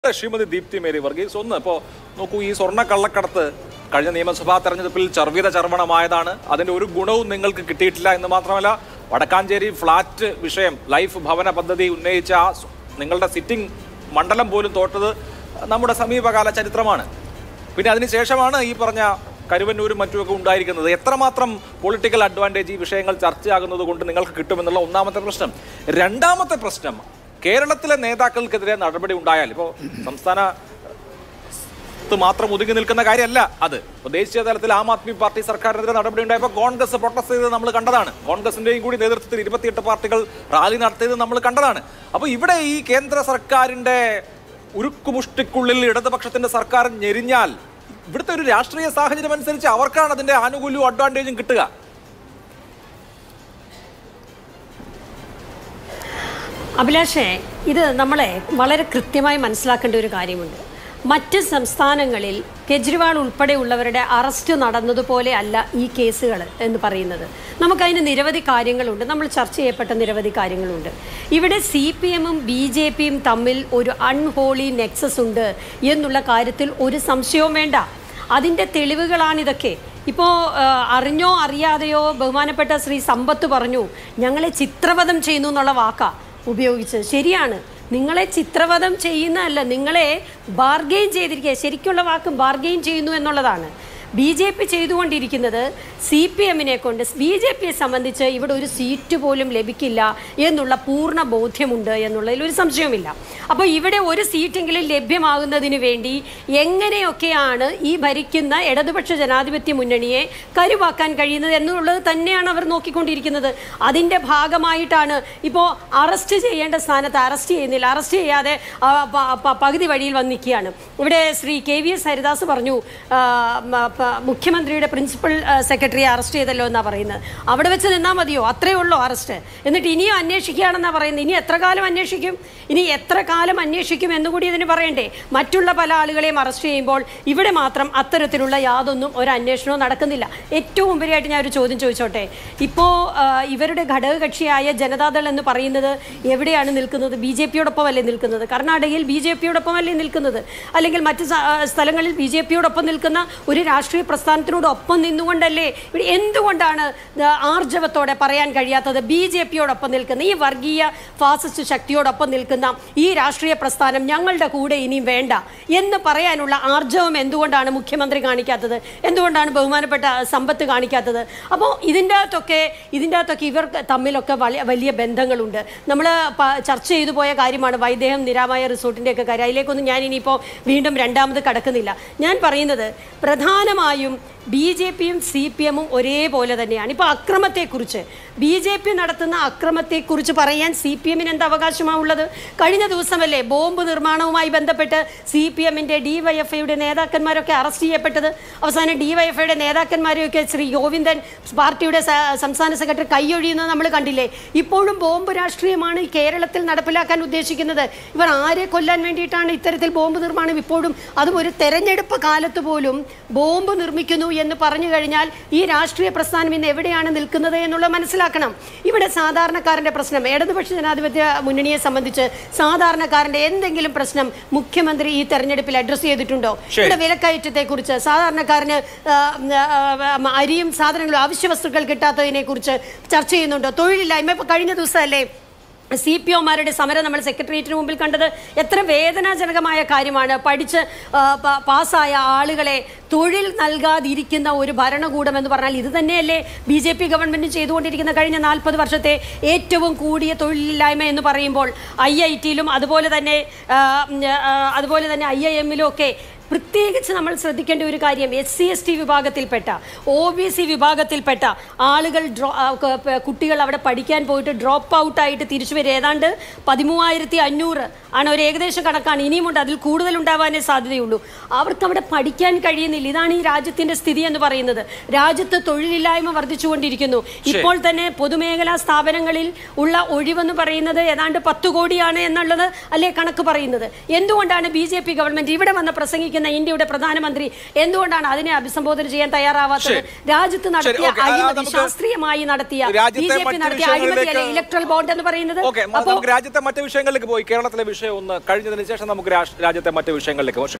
Shrimati Deepthi Mary Varghese ഒന്ന് ഇപ്പോൾ നോക്കൂ ഈ സ്വർണ്ണ കള്ളക്കടത്ത് കഴിഞ്ഞ നിയമസഭാ തെരഞ്ഞെടുപ്പിൽ ചർവിത ചർവണമായതാണ് അതിന്റെ ഒരു ഗുണവും നിങ്ങൾക്ക് കിട്ടിയിട്ടില്ല എന്ന് മാത്രമല്ല വടക്കാഞ്ചേരി ഫ്ളാറ്റ് വിഷയം ലൈഫ് ഭവന പദ്ധതി ഉന്നയിച്ച ആ സ് നിങ്ങളുടെ സിറ്റിംഗ് മണ്ഡലം പോലും തോറ്റത് നമ്മുടെ സമീപകാല ചരിത്രമാണ് പിന്നെ അതിനുശേഷമാണ് ഈ പറഞ്ഞ കരുവന്നൂരും മറ്റുമൊക്കെ ഉണ്ടായിരിക്കുന്നത് എത്രമാത്രം പൊളിറ്റിക്കൽ അഡ്വാൻറ്റേജ് ഈ വിഷയങ്ങൾ ചർച്ചയാകുന്നത് കൊണ്ട് നിങ്ങൾക്ക് കിട്ടുമെന്നുള്ള ഒന്നാമത്തെ പ്രശ്നം രണ്ടാമത്തെ പ്രശ്നം കേരളത്തിലെ നേതാക്കൾക്കെതിരെ നടപടി ഉണ്ടായാൽ ഇപ്പോൾ സംസ്ഥാന ത്ത് മാത്രം ഒതുങ്ങി നിൽക്കുന്ന കാര്യമല്ല അത് ഇപ്പോൾ ദേശീയ തലത്തിൽ ആം ആദ്മി പാർട്ടി സർക്കാരിനെതിരെ നടപടി ഉണ്ടായപ്പോൾ കോൺഗ്രസ് പ്രൊട്ടസ്റ്റ് ചെയ്തത് നമ്മൾ കണ്ടതാണ് കോൺഗ്രസിന്റെയും കൂടി നേതൃത്വത്തിൽ ഇരുപത്തിയെട്ട് പാർട്ടികൾ റാലി നടത്തിയത് നമ്മൾ കണ്ടതാണ് അപ്പോൾ ഇവിടെ ഈ കേന്ദ്ര സർക്കാരിന്റെ ഉരുക്കുമുഷ്ടിക്കുള്ളിൽ ഇടതുപക്ഷത്തിന്റെ സർക്കാർ ഞെരിഞ്ഞാൽ ഇവിടുത്തെ ഒരു രാഷ്ട്രീയ സാഹചര്യം അനുസരിച്ച് അവർക്കാണ് അതിന്റെ ആനുകൂല്യവും അഡ്വാൻറ്റേജും കിട്ടുക അഭിലാഷേ ഇത് നമ്മളെ വളരെ കൃത്യമായി മനസ്സിലാക്കേണ്ട ഒരു കാര്യമുണ്ട് മറ്റ് സംസ്ഥാനങ്ങളിൽ കെജ്രിവാൾ ഉൾപ്പെടെയുള്ളവരുടെ അറസ്റ്റ് നടന്നതുപോലെ അല്ല ഈ കേസുകൾ എന്ന് പറയുന്നത് നമുക്കതിന് നിരവധി കാര്യങ്ങളുണ്ട് നമ്മൾ ചർച്ച ചെയ്യപ്പെട്ട നിരവധി കാര്യങ്ങളുണ്ട് ഇവിടെ സി പി എമ്മും ബി ജെ പിയും തമ്മിൽ ഒരു അൺഹോളി നെക്സസ് ഉണ്ട് എന്നുള്ള കാര്യത്തിൽ ഒരു സംശയവും വേണ്ട അതിൻ്റെ തെളിവുകളാണിതൊക്കെ ഇപ്പോൾ അറിഞ്ഞോ അറിയാതെയോ ബഹുമാനപ്പെട്ട ശ്രീ സമ്പത്ത് പറഞ്ഞു ഞങ്ങളെ ചിത്രവധം ചെയ്യുന്നു എന്നുള്ള വാക്കാ ഉപയോഗിച്ചത് ശരിയാണ് നിങ്ങളെ ചിത്രവധം ചെയ്യുന്നതല്ല നിങ്ങളെ ബാർഗെയിൻ ചെയ്തിരിക്കുക ശരിക്കുള്ള വാക്ക് ബാർഗെയിൻ ചെയ്യുന്നു എന്നുള്ളതാണ് ബി ജെ പി ചെയ്തുകൊണ്ടിരിക്കുന്നത് സി പി എമ്മിനെ കൊണ്ട് ബി ജെ പിയെ സംബന്ധിച്ച് ഇവിടെ ഒരു സീറ്റ് പോലും ലഭിക്കില്ല എന്നുള്ള പൂർണ്ണ ബോധ്യമുണ്ട് എന്നുള്ളതിൽ ഒരു സംശയവുമില്ല അപ്പോൾ ഇവിടെ ഒരു സീറ്റെങ്കിലും ലഭ്യമാകുന്നതിന് വേണ്ടി എങ്ങനെയൊക്കെയാണ് ഈ ഭരിക്കുന്ന ഇടതുപക്ഷ ജനാധിപത്യ മുന്നണിയെ കരുവാക്കാൻ കഴിയുന്നത് എന്നുള്ളത് തന്നെയാണ് അവർ നോക്കിക്കൊണ്ടിരിക്കുന്നത് അതിൻ്റെ ഭാഗമായിട്ടാണ് ഇപ്പോൾ അറസ്റ്റ് ചെയ്യേണ്ട സ്ഥാനത്ത് അറസ്റ്റ് ചെയ്യുന്നില്ല അറസ്റ്റ് ചെയ്യാതെ ആ, പ- പ- പകുതി വഴിയിൽ വന്ന് നിൽക്കുകയാണ് ഇവിടെ Shri K V S Haridas പറഞ്ഞു ആ, മ- പ- മുഖ്യമന്ത്രിയുടെ പ്രിൻസിപ്പൽ ആ, സെക്രട്ടറിയെ അറസ്റ്റ് ചെയ്തല്ലോ എന്നാണ് പറയുന്നത് അവിടെ വെച്ച് നിന്നാൽ മതിയോ അത്രയേ ഉള്ളൂ അറസ്റ്റ് എന്നിട്ട് ഇനിയും അന്വേഷിക്കുകയാണെന്നാണ് പറയുന്നത് ഇനി എത്ര കാലം അന്വേഷിക്കും ഇനി എത്ര കാലം അന്വേഷിക്കും എന്നുകൂടി ഇതിന് പറയണ്ടേ മറ്റുള്ള പല ആളുകളെയും അറസ്റ്റ് ചെയ്യുമ്പോൾ ഇവിടെ മാത്രം അത്തരത്തിലുള്ള യാതൊന്നും ഒരു അന്വേഷണവും നടക്കുന്നില്ല ഏറ്റവും ഉപരിയായിട്ട് ഞാൻ ഒരു ചോദ്യം ചോദിച്ചോട്ടെ ഇപ്പോൾ ഇവരുടെ ഘടകകക്ഷിയായ ജനതാദൾ എന്ന് പറയുന്നത് എവിടെയാണ് നിൽക്കുന്നത് ബി ജെ പിയോടൊപ്പം അല്ലേ നിൽക്കുന്നത് കർണാടകയിൽ ബി ജെ പിയോടൊപ്പം അല്ലേ നിൽക്കുന്നത് അല്ലെങ്കിൽ മറ്റ് സ- ആ, സ്ഥലങ്ങളിൽ ബി ജെ പിയോടൊപ്പം നിൽക്കുന്ന ഒരു രാഷ്ട്രീയ പ്രസ്ഥാനത്തിനോടൊപ്പം നിന്നുകൊണ്ടല്ലേ ഇവിടെ എന്തുകൊണ്ടാണ് ഇത് ആർജവത്തോടെ പറയാൻ കഴിയാത്തത് ബി ജെ പിയോടൊപ്പം നിൽക്കുന്ന ഈ വർഗീയ ഫാസിസ്റ്റ് ശക്തിയോടൊപ്പം നിൽക്കുന്ന ഈ രാഷ്ട്രീയ പ്രസ്ഥാനം ഞങ്ങളുടെ കൂടെ ഇനിയും വേണ്ട എന്ന് പറയാനുള്ള ആർജവം എന്തുകൊണ്ടാണ് മുഖ്യമന്ത്രി കാണിക്കാത്തത് എന്തുകൊണ്ടാണ് ബഹുമാനപ്പെട്ട സമ്പത്ത് കാണിക്കാത്തത് അപ്പോൾ ഇതിൻ്റെ അകത്തൊക്കെ ഇതിൻ്റെ അകത്തൊക്കെ ഇവർ തമ്മിലൊക്കെ വലിയ വലിയ ബന്ധങ്ങളുണ്ട് നമ്മൾ ചർച്ച ചെയ്തു പോയ കാര്യമാണ് വൈദേഹം നിരാമായ റിസോർട്ടിൻ്റെ ഒക്കെ കാര്യം അതിലേക്കൊന്നും ഞാൻ ഇനിയിപ്പോൾ വീണ്ടും രണ്ടാമത് കടക്കുന്നില്ല ഞാൻ പറയുന്നത് പ്രധാനമായും ബി ജെ പിയും സി പി എമ്മും ഒരേപോലെ തന്നെയാണ് ഇപ്പോൾ അക്രമത്തെക്കുറിച്ച് ബി ജെ പി നടത്തുന്ന അക്രമത്തെക്കുറിച്ച് പറയാൻ സി പി എമ്മിന് എന്ത് അവകാശമാണുള്ളത് കഴിഞ്ഞ ദിവസമല്ലേ ബോംബ് നിർമ്മാണവുമായി ബന്ധപ്പെട്ട് സി പി എമ്മിൻ്റെ ഡി വൈ എഫ് ഐയുടെ നേതാക്കന്മാരൊക്കെ അറസ്റ്റ് ചെയ്യപ്പെട്ടത് അവസാനം ഡി വൈ എഫ് ഐയുടെ നേതാക്കന്മാരെയൊക്കെ ശ്രീ ഗോവിന്ദൻ പാർട്ടിയുടെ സ- സംസ്ഥാന സെക്രട്ടറി കൈയൊഴിയുന്നത് നമ്മൾ കണ്ടില്ലേ ഇപ്പോഴും ബോംബ് രാഷ്ട്രീയമാണ് ഈ കേരളത്തിൽ നടപ്പിലാക്കാൻ ഉദ്ദേശിക്കുന്നത് ഇവർ ആരെ കൊല്ലാൻ വേണ്ടിയിട്ടാണ് ഇത്തരത്തിൽ ബോംബ് നിർമ്മാണം ഇപ്പോഴും അതും ഒരു തെരഞ്ഞെടുപ്പ് കാലത്ത് പോലും ബോംബ് നിർമ്മിക്കുന്നു എന്ന് പറഞ്ഞു കഴിഞ്ഞാൽ ഈ രാഷ്ട്രീയ പ്രസ്ഥാനം ഇന്ന് എവിടെയാണ് നിൽക്കുന്നത് എന്നുള്ളത് മനസ്സിലാക്കണം ഇവിടെ സാധാരണക്കാരന്റെ പ്രശ്നം ഇടതുപക്ഷ ജനാധിപത്യ മുന്നണിയെ സംബന്ധിച്ച് സാധാരണക്കാരന്റെ എന്തെങ്കിലും പ്രശ്നം മുഖ്യമന്ത്രി ഈ തെരഞ്ഞെടുപ്പിൽ അഡ്രസ്സ് ചെയ്തിട്ടുണ്ടോ ശരി. ഇവിടെ വിലക്കയറ്റത്തെ കുറിച്ച് സാധാരണക്കാരന് ആ, ആ, അരിയും സാധനങ്ങളും അവശ്യ വസ്തുക്കൾ കിട്ടാത്തതിനെ കുറിച്ച് ചർച്ച ചെയ്യുന്നുണ്ടോ തൊഴിലില്ലായ്മ ഇപ്പൊ കഴിഞ്ഞ ദിവസമല്ലേ സി പി ഒമാരുടെ സമരം നമ്മൾ സെക്രട്ടേറിയറ്റിന് മുമ്പിൽ കണ്ടത് എത്ര വേദനാജനകമായ കാര്യമാണ് പഠിച്ച് ആ, പ- പാസ്സായ ആളുകളെ തൊഴിൽ നൽകാതിരിക്കുന്ന ഒരു ഭരണകൂടം എന്ന് പറഞ്ഞാൽ ഇത് തന്നെയല്ലേ ബി ജെ പി ഗവൺമെന്റ് ചെയ്തുകൊണ്ടിരിക്കുന്ന കഴിഞ്ഞ നാൽപ്പത് വർഷത്തെ ഏറ്റവും കൂടിയ തൊഴിലില്ലായ്മ എന്ന് പറയുമ്പോൾ ഐ ഐ ടിയിലും അതുപോലെ തന്നെ ആ, ഉം, ആ, അതുപോലെ തന്നെ ഐ ഐ എമ്മിലും ഒക്കെ പ്രത്യേകിച്ച് നമ്മൾ ശ്രദ്ധിക്കേണ്ട ഒരു കാര്യം എസ് സി എസ് ടി വിഭാഗത്തിൽപ്പെട്ട ഒ ബി സി വിഭാഗത്തിൽപ്പെട്ട ആളുകൾ ഡ്രോ ആ, ക- പ- കുട്ടികൾ അവിടെ പഠിക്കാൻ പോയിട്ട് ഡ്രോപ്പ് ഔട്ട് ആയിട്ട് തിരിച്ചു വരും ഏതാണ്ട് പതിമൂവായിരത്തി അഞ്ഞൂറ് ആണ് ഒരു ഏകദേശം കണക്കാണ് ഇനിയുമുണ്ട് അതിൽ കൂടുതൽ ഉണ്ടാവാനേ സാധ്യതയുള്ളൂ അവർക്ക് അവിടെ പഠിക്കാൻ കഴിയുന്നില്ല ഇതാണ് ഈ രാജ്യത്തിന്റെ സ്ഥിതി എന്ന് പറയുന്നത് രാജ്യത്ത് തൊഴിലില്ലായ്മ വർദ്ധിച്ചുകൊണ്ടിരിക്കുന്നു ഇപ്പോൾ തന്നെ പൊതുമേഖലാ സ്ഥാപനങ്ങളിൽ ഉള്ള ഒഴിവെന്ന് പറയുന്നത് ഏതാണ്ട് പത്ത് കോടിയാണ് എന്നുള്ളത് അല്ലേ കണക്ക് പറയുന്നത് എന്തുകൊണ്ടാണ് ബി ജെ പി ഗവൺമെന്റ് ഇവിടെ വന്ന് പ്രസംഗിക്കുന്നത് ഭരിക്കുന്ന ഇന്ത്യയുടെ പ്രധാനമന്ത്രി എന്തുകൊണ്ടാണ് അതിനെ അഭിസംബോധന ചെയ്യാൻ തയ്യാറാവാത്തത് ശരി. രാജ്യത്ത് നടത്തിയ ഓക്കേ. ആ, അഴിമതി നമുക്ക് ശാസ്ത്രീയമായി നടത്തിയ ബി രാജ്യത്തെ ജെ പി മറ്റ് നടത്തിയ അഴിമതിയല്ലേ വിഷയങ്ങളിലേക്ക് ഇലക്ട്രൽ ബോണ്ട് എന്ന് പറയുന്നത് ഓക്കെ അപ്പോ നമുക്ക് രാജ്യത്തെ മറ്റ് വിഷയങ്ങളിലേക്ക് പോയി കേരളത്തിലെ വിഷയം ഒന്ന് കഴിഞ്ഞതിന് ശേഷം നമുക്ക് രാഷ്- രാജ്യത്തെ മറ്റ് വിഷയങ്ങളിലേക്ക് പോകാം.